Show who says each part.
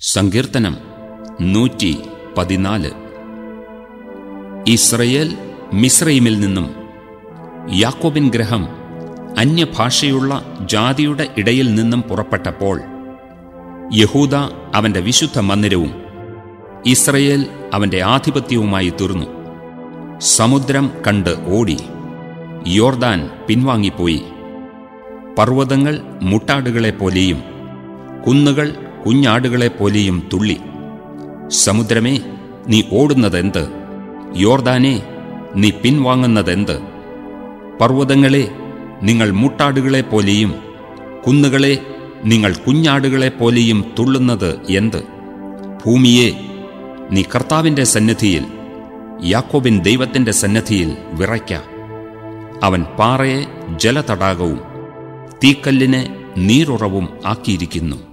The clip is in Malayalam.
Speaker 1: സങ്കീർത്തനം നൂറ്റി പതിനാല് ഇസ്രയേൽ മിസ്രൈമിൽ നിന്നും യാക്കോബിൻ ഗ്രഹം അന്യഭാഷയുള്ള ജാതിയുടെ ഇടയിൽ നിന്നും പുറപ്പെട്ടപ്പോൾ യഹൂദ അവന്റെ വിശുദ്ധ മന്ദിരവും ഇസ്രയേൽ അവന്റെ ആധിപത്യവുമായി തീർന്നു സമുദ്രം കണ്ട് ഓടി യോർദാൻ പിൻവാങ്ങിപ്പോയി പർവ്വതങ്ങൾ മുട്ടാടുകളെപ്പോലെയും കുന്നുകൾ കുഞ്ഞാടുകളെപ്പോലെയും തുള്ളി സമുദ്രമേ നീ ഓടുന്നതെന്ത് യോർദാനെ നീ പിൻവാങ്ങുന്നതെന്ത് പർവ്വതങ്ങളെ നിങ്ങൾ മുട്ടാടുകളെപ്പോലെയും കുന്നുകളെ നിങ്ങൾ കുഞ്ഞാടുകളെപ്പോലെയും തുള്ളുന്നത് എന്ത് ഭൂമിയെ നീ കർത്താവിന്റെ സന്നിധിയിൽ യാക്കോബിൻ ദൈവത്തിന്റെ സന്നിധിയിൽ വിറയ്ക്ക അവൻ പാറയെ ജലതടാകവും തീക്കല്ലിനെ നീരുറവും ആക്കിയിരിക്കുന്നു